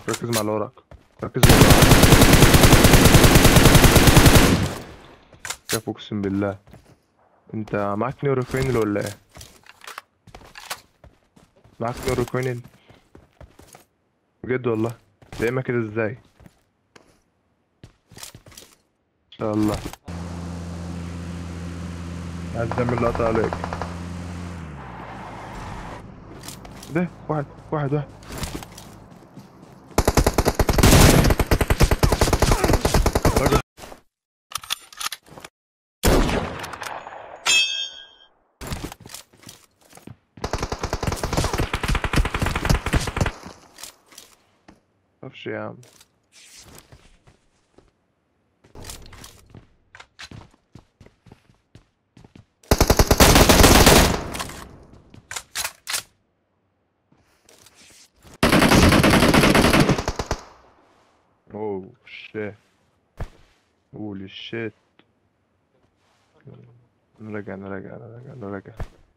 ركز مع اللي وراك ركز مع اللي وراك شايف اقسم بالله انت معاك نيورو كوينل ولا ايه معاك نيورو كوينل بجد والله دايما كده ازاي ان شاء الله عايز تعمل لقطة عليك ده واحد واحد واحد راجل متخافش يا عم اوه شيت قولي شيت نرجع نرجع نرجع نرجع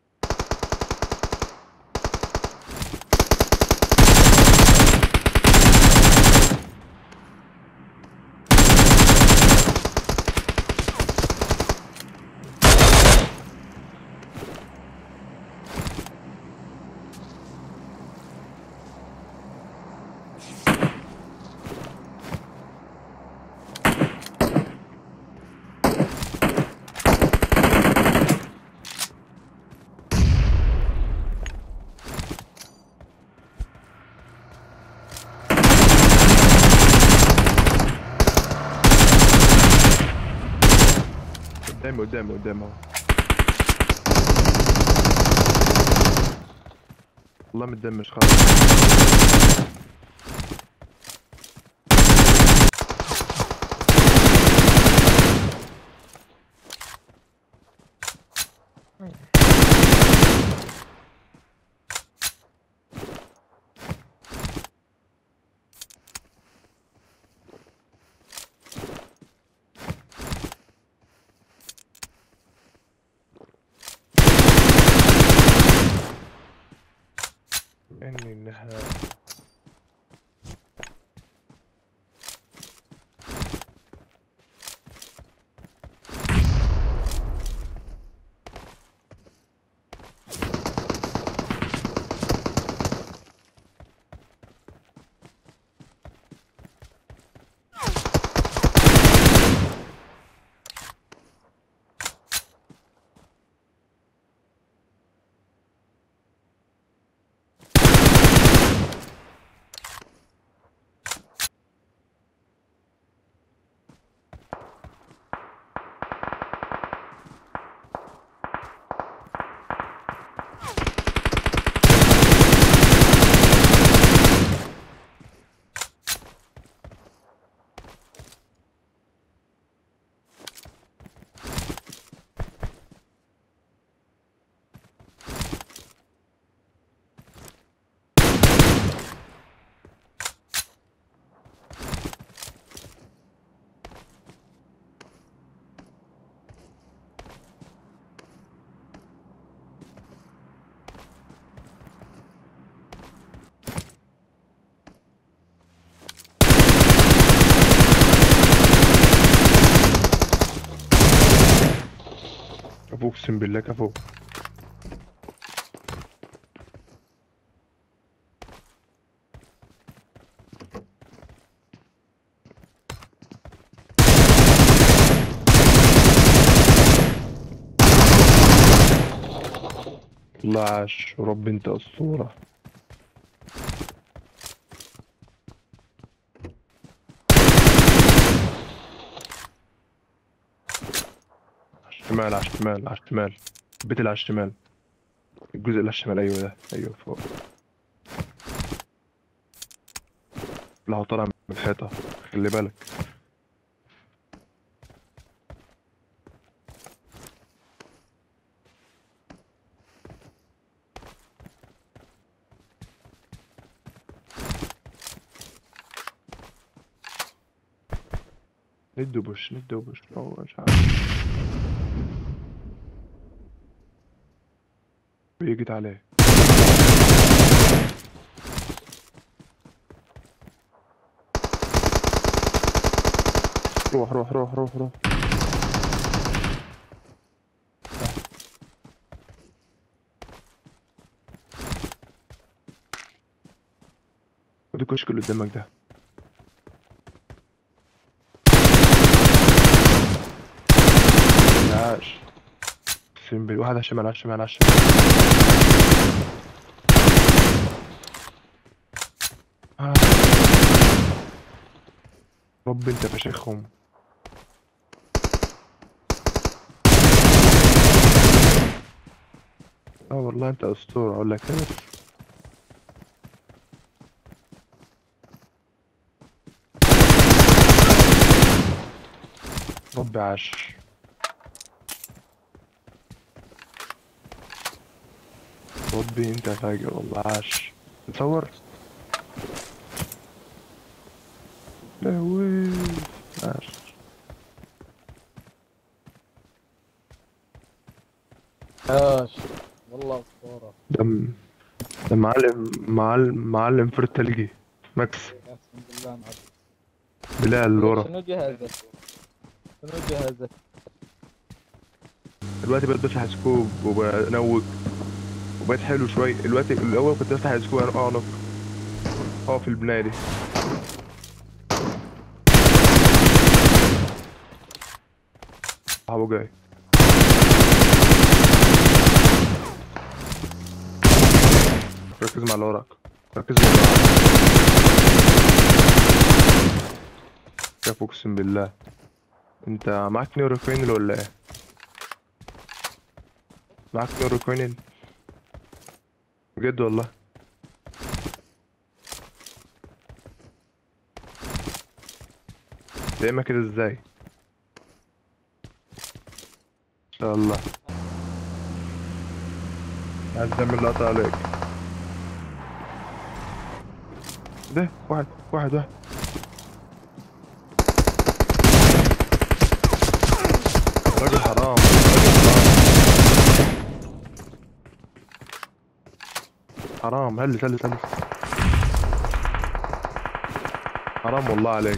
قدامي قدامي قدامي اهو والله متدمش خالص اني انها كفو اقسم بالله كفو الله عاش ورب انت اسطوره على الشمال على الشمال على الشمال البيت اللي على الشمال الجزء اللي على الشمال ايوه ده ايوه فوق لا هو طالع من الحيطة خلي بالك ندو بوش ندو بوش هو مش عارف ويجت عليه روح روح روح روح روح خد الكشك اللي قدامك ده عاش سيمبل واحد على الشمال على الشمال على الشمال آه. رب انت فشخهم اه والله انت اسطورة اقول لك ايه بس ربي عاش ربي انت فاجر والله عاش تصور لهوي عاش عاش والله اسطوره دم ده معلم معلم معلم في التلجي ماكس اقسم بالله معك بلال اللي ورا شنو جهازك؟ شنو جهازك؟ دلوقتي بقيت بفتح سكوب وبنوج وبقيت حلو شوية دلوقتي الأول كنت بفتح سكوب أعنق اه في البناية دي صاحبه جاي ركز مع اللي وراك ركز مع اللي وراك شاف اقسم بالله انت معاك نيوروكوينل ولا ايه معاك نيوروكوينل بجد والله دايما كده ازاي ان شاء الله عايز تعمل لقطة عليك ده واحد واحد واحد راجل حرام حرام هلس هلس هلس حرام والله عليك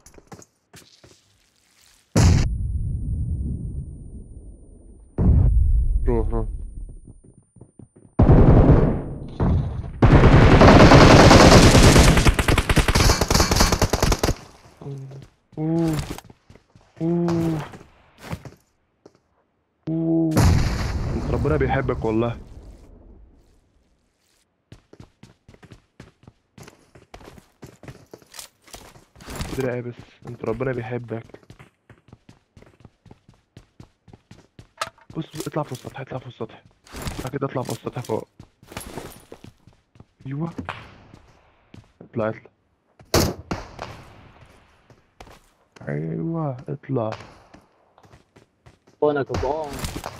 روح روح اوه اوه اوه انت ربنا بيحبك والله ادري ايه بس انت ربنا بيحبك بص بص اطلع في السطح اطلع في السطح بعد كده اطلع في السطح فوق ايوه اطلع اطلع ايوه اطلع بونك بون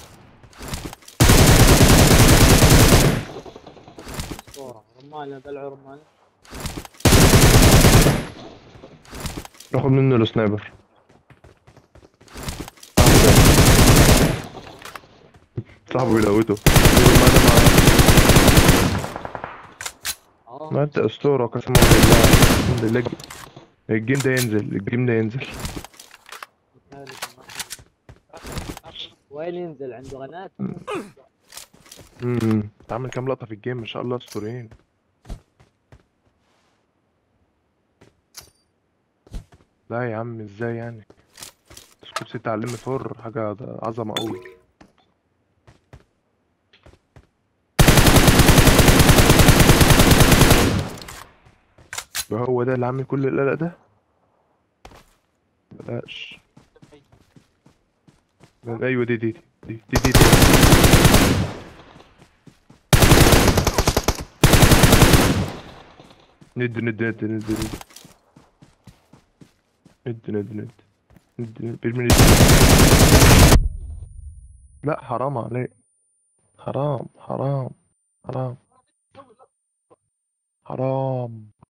اسطوره رمانه دلع رمانه ناخد منه السنايبر صاحبه بيلوته اه ما انت اسطورة قسما بالله الحمد لله الجيم ده ينزل الجيم ده ينزل وين ينزل عنده غنات؟ امم عامل كام لقطة في الجيم ما شاء الله اسطوريين لا يا عم ازاي يعني سكوب ستة على الام فور حاجة ده عظمة قوي هو ده اللي عامل كل القلق ده بلاش ايوه دي دي دي دي دي, دي, دي. ند ند ند ند ند ند ند ند ند ند بالمنت لا حرام عليك حرام حرام حرام حرام